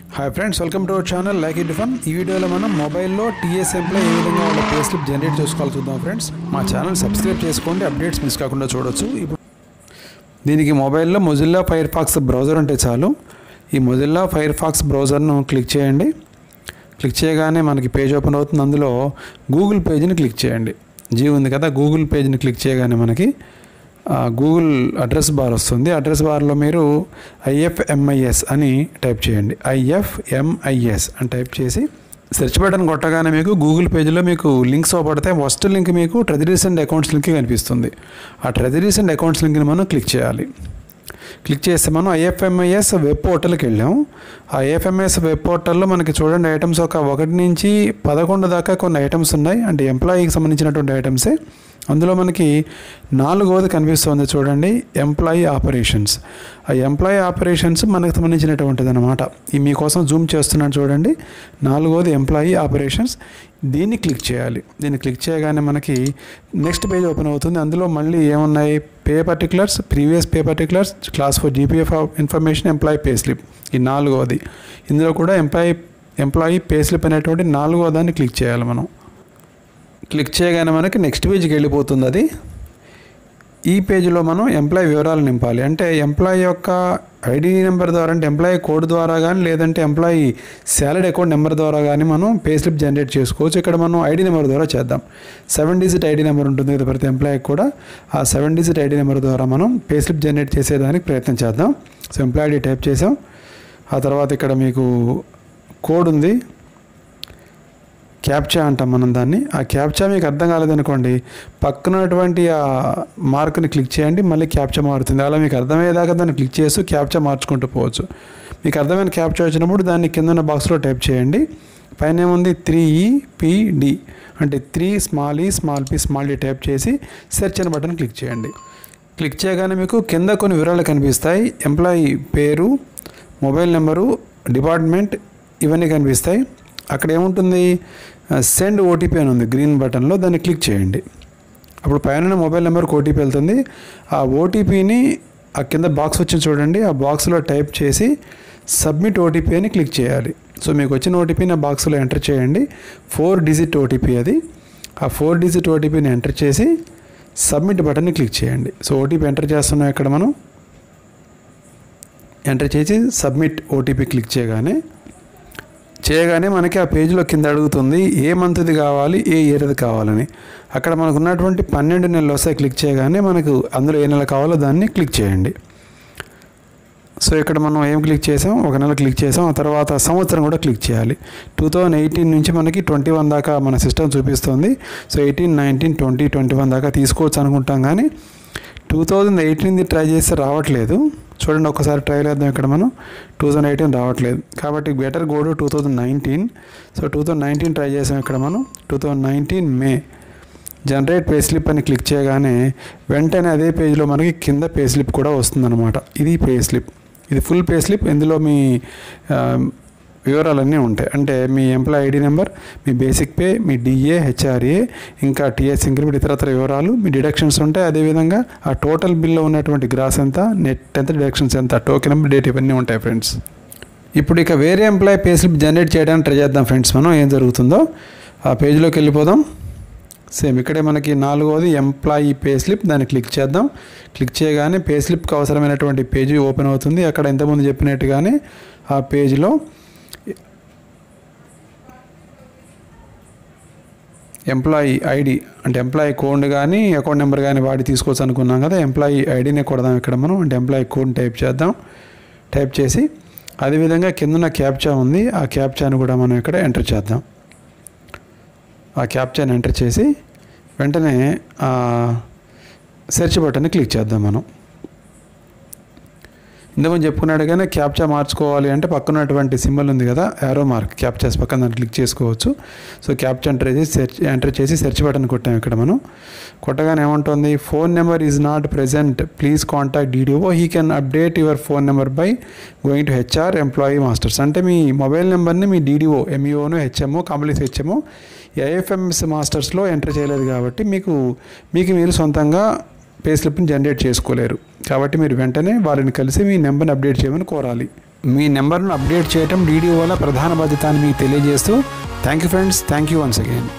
hi friends welcome to our channel like it fun ఈ వీడియోలో మనం మొబైల్లో టీఎస్ ఎంప్లో ఏ విధంగా వాళ్ళ పే స్లిప్ జనరేట్ చేసుకోవాలి చూద్దాం ఫ్రెండ్స్ మా ఛానల్ సబ్స్క్రైబ్ చేసుకోండి అప్డేట్స్ మిస్ కాకుండా చూడొచ్చు ఇప్పుడు దీనికి మొబైల్లో మొజిల్లా ఫైర్ ఫాక్స్ బ్రౌజర్ ఉంటే చాలు ఈ మొజిల్లా ఫైర్ ఫాక్స్ బ్రౌజర్ను క్లిక్ చేయండి క్లిక్ చేయగానే మనకి పేజ్ ఓపెన్ అవుతుంది అందులో గూగుల్ పేజ్ని క్లిక్ చేయండి జీ ఉంది కదా గూగుల్ పేజ్ని క్లిక్ చేయగానే మనకి ఆ, గూగుల్ అడ్రస్ బార్ వస్తుంది అడ్రస్ బార్లో మీరు ఐఎఫ్ఎంఐఎస్ అని టైప్ చేయండి ఐఎఫ్ఎంఐఎస్ అని టైప్ చేసి సెర్చ్ బటన్ కొట్టగానే మీకు గూగుల్ పేజ్లో మీకు లింక్స్ పడితే ఫస్ట్ లింక్ మీకు ట్రెజరీస్ అండ్ అకౌంట్స్ లింక్ కనిపిస్తుంది ఆ ట్రెజరీస్ అండ్ అకౌంట్స్ లింక్ని మనం క్లిక్ చేయాలి క్లిక్ చేస్తే మనం ఐఎఫ్ఎంఐఎస్ వెబ్ పోర్టల్కి వెళ్ళాం ఆ ఐఎఫ్ఎంఐఎస్ వెబ్ పోర్టల్లో మనకి చూడండి ఐటమ్స్ ఒక ఒకటి నుంచి పదకొండు దాకా కొన్ని ఐటమ్స్ ఉన్నాయి అంటే ఎంప్లాయీకి సంబంధించినటువంటి ఐటమ్సే అందులో మనకి నాలుగవది కనిపిస్తుంది చూడండి ఎంప్లాయీ ఆపరేషన్స్ ఆ ఎంప్లాయీ ఆపరేషన్స్ మనకు సంబంధించినటువంటిది అనమాట ఈ మీకోసం జూమ్ చేస్తున్నాను చూడండి నాలుగవది ఎంప్లాయీ ఆపరేషన్స్ దీన్ని క్లిక్ చేయాలి దీన్ని క్లిక్ చేయగానే మనకి నెక్స్ట్ పేజ్ ఓపెన్ అవుతుంది అందులో మళ్ళీ ఏమున్నాయి pay particulars previous pay particulars class for GPF information employee pay slip ఈ నాలుగవది ఇందులో కూడా ఎంప్లాయీ ఎంప్లాయీ పే స్లిప్ అనేటువంటి నాలుగో దాన్ని క్లిక్ చేయాలి మనం క్లిక్ చేయగానే మనకి నెక్స్ట్ పేజ్కి వెళ్ళిపోతుంది అది ఈ పేజీలో మనం ఎంప్లాయీ వివరాలు నింపాలి అంటే ఎంప్లాయీ యొక్క ఐడి నెంబర్ ద్వారా అంటే ఎంప్లాయీ కోడ్ ద్వారా కానీ లేదంటే ఎంప్లాయీ శాలరీ అకౌంట్ నెంబర్ ద్వారా కానీ మనం పే స్లిప్ జనరేట్ చేసుకోవచ్చు ఇక్కడ మనం ఐడి నెంబర్ ద్వారా చేద్దాం సెవెన్ డిజిట్ ఐడి నెంబర్ ఉంటుంది కదా ప్రతి ఎంప్లాయీకి కూడా ఆ సెవెన్ డిజిట్ ఐడి నెంబర్ ద్వారా మనం పే స్లిప్ జనరేట్ చేసేదానికి ప్రయత్నం చేద్దాం సో ఎంప్లాయీ ఐడి టైప్ చేసాం ఆ తర్వాత ఇక్కడ మీకు కోడ్ ఉంది క్యాప్చా అంటాం మనం దాన్ని ఆ క్యాప్చా మీకు అర్థం కాలేదనుకోండి పక్కనటువంటి ఆ మార్క్ని క్లిక్ చేయండి మళ్ళీ క్యాప్చా మారుతుంది అలా మీకు అర్థమయ్యేదాకా దాన్ని క్లిక్ చేస్తూ క్యాప్చా మార్చుకుంటూ పోవచ్చు మీకు అర్థమైన క్యాప్చా వచ్చినప్పుడు దాన్ని కింద ఉన్న బాక్స్లో టైప్ చేయండి పైన ఏముంది త్రీ ఈ పిడి అంటే three small E small P small D type చేసి సెర్చ్ అనే బటన్ క్లిక్ చేయండి క్లిక్ చేయగానే మీకు కింద కొన్ని వివరాలు కనిపిస్తాయి ఎంప్లాయీ పేరు మొబైల్ నెంబరు డిపార్ట్మెంట్ ఇవన్నీ కనిపిస్తాయి అక్కడ ఏముంటుంది సెండ్ ఓటీపీ అని ఉంది గ్రీన్ బటన్లో దాన్ని క్లిక్ చేయండి అప్పుడు పైన మొబైల్ నెంబర్కి ఓటీపీ వెళ్తుంది ఆ ఓటీపీని ఆ కింద బాక్స్ వచ్చింది చూడండి ఆ బాక్స్లో టైప్ చేసి సబ్మిట్ ఓటీపీ అని క్లిక్ చేయాలి సో మీకు వచ్చిన ఓటీపీని ఆ బాక్స్లో ఎంటర్ చేయండి ఫోర్ డిజిట్ ఓటీపీ అది ఆ ఫోర్ డిజిట్ ఓటీపీని ఎంటర్ చేసి సబ్మిట్ బటన్ని క్లిక్ చేయండి సో ఓటీపీ ఎంటర్ చేస్తున్నాం ఇక్కడ మనం ఎంటర్ చేసి సబ్మిట్ ఓటీపీ క్లిక్ చేయగానే చేయగానే మనకి ఆ పేజీలో కింద అడుగుతుంది ఏ మంత్ది కావాలి ఏ ఇయర్ది కావాలని అక్కడ మనకు ఉన్నటువంటి పన్నెండు నెలలు వస్తాయి క్లిక్ చేయగానే మనకు అందులో ఏ నెల కావాలో దాన్ని క్లిక్ చేయండి సో ఇక్కడ మనం ఏం క్లిక్ చేసాం ఒక నెల క్లిక్ చేసాం ఆ తర్వాత సంవత్సరం కూడా క్లిక్ చేయాలి టూ థౌజండ్ ఎయిటీన్ నుంచి మనకి ట్వంటీ వన్ దాకా మన సిస్టమ్ చూపిస్తుంది so eighteen nineteen twenty twenty one దాకా తీసుకోవచ్చు అనుకుంటాం కానీ టూ థౌజండ్ ఎయిటీన్ది ట్రై చేస్తే రావట్లేదు చూడండి ఒకసారి ట్రై చేద్దాం ఇక్కడ మనం టూ థౌజండ్ ఎయిటీన్ రావట్లేదు కాబట్టి better go to two thousand nineteen so two thousand nineteen try చేసాం ఇక్కడ మనం two thousand nineteen May generate pay slip అని క్లిక్ చేయగానే వెంటనే అదే పేజ్లో మనకి కింద పే స్లిప్ కూడా వస్తుందన్నమాట ఇది పే స్లిప్ ఇది ఫుల్ పే స్లిప్ ఇందులో మీ ఆ, వివరాలన్నీ ఉంటాయి అంటే మీ ఎంప్లాయ్ ఐడి నెంబర్ మీ బేసిక్ పే మీ డిఏ హెచ్ఆర్ఏ ఇంకా టీఎస్ ఇంక్రిమెంట్ ఇతరత్ర వివరాలు మీ డిడక్షన్స్ ఉంటాయి అదేవిధంగా ఆ టోటల్ బిల్లో ఉన్నటువంటి గ్రాస్ ఎంత నెట్ ఎంత డిడక్షన్స్ ఎంత టోకెన్ నెంబర్ డేట్ ఇవన్నీ ఉంటాయి ఫ్రెండ్స్ ఇప్పుడు ఇక వేరే ఎంప్లాయ్ పే స్లిప్ జనరేట్ చేయడానికి ట్రై చేద్దాం ఫ్రెండ్స్ మనం ఏం జరుగుతుందో ఆ పేజ్లోకి వెళ్ళిపోదాం సేమ్ ఇక్కడే మనకి నాలుగవది ఎంప్లాయీ పే స్లిప్ దాన్ని క్లిక్ చేద్దాం క్లిక్ చేయగానే పే స్లిప్కి అవసరమైనటువంటి పేజీ ఓపెన్ అవుతుంది అక్కడ ఇంతకుముందు చెప్పినట్టుగానే ఆ పేజ్లో ఎంప్లాయీ ఐడి అంటే ఎంప్లాయీ కోడ్ కానీ అకౌంట్ నెంబర్ కానీ వాడి తీసుకోవచ్చు అనుకున్నాం కదా ఎంప్లాయీ ఐడినే కొడదాం ఇక్కడ మనం అంటే ఎంప్లాయీ కోడ్ టైప్ చేద్దాం టైప్ చేసి అదేవిధంగా కిందన క్యాప్చా ఉంది ఆ క్యాప్చాను కూడా మనం ఇక్కడ ఎంటర్ చేద్దాం ఆ క్యాప్చాని ఎంటర్ చేసి వెంటనే ఆ సెర్చ్ బటన్ని క్లిక్ చేద్దాం మనం ఇంతకుముందు చెప్పుకున్నట్టుగానే క్యాప్చా మార్చుకోవాలి అంటే పక్కనటువంటి సింబల్ ఉంది కదా యారో మార్క్ క్యాప్చాస్ పక్కన దాన్ని క్లిక్ చేసుకోవచ్చు సో క్యాప్చా ఎంటర్ చేసి సెర్చ్ ఎంటర్ చేసి సెర్చ్ బటన్ కొట్టాం ఇక్కడ మనం కొట్టగానే ఏమంటుంది phone number is not present please contact DDO he can update your phone number by going to HR employee masters అంటే మీ మొబైల్ నెంబర్ని మీ డీడీఓ ఎంఈఓను హెచ్ఎంఓ కంప్లీట్ హెచ్ఎంఓ ఏఎఫ్ఎంఎస్ మాస్టర్స్లో ఎంటర్ చేయలేదు కాబట్టి మీకు మీకు మీరు సొంతంగా పే స్లిప్ని జనరేట్ చేసుకోలేరు కాబట్టి మీరు వెంటనే వారిని కలిసి మీ నెంబర్ని అప్డేట్ చేయమని కోరాలి మీ నెంబర్ను అప్డేట్ చేయటం డీడీ వల్ల ప్రధాన బాధ్యత అని మీకు తెలియజేస్తూ thank you friends thank you once again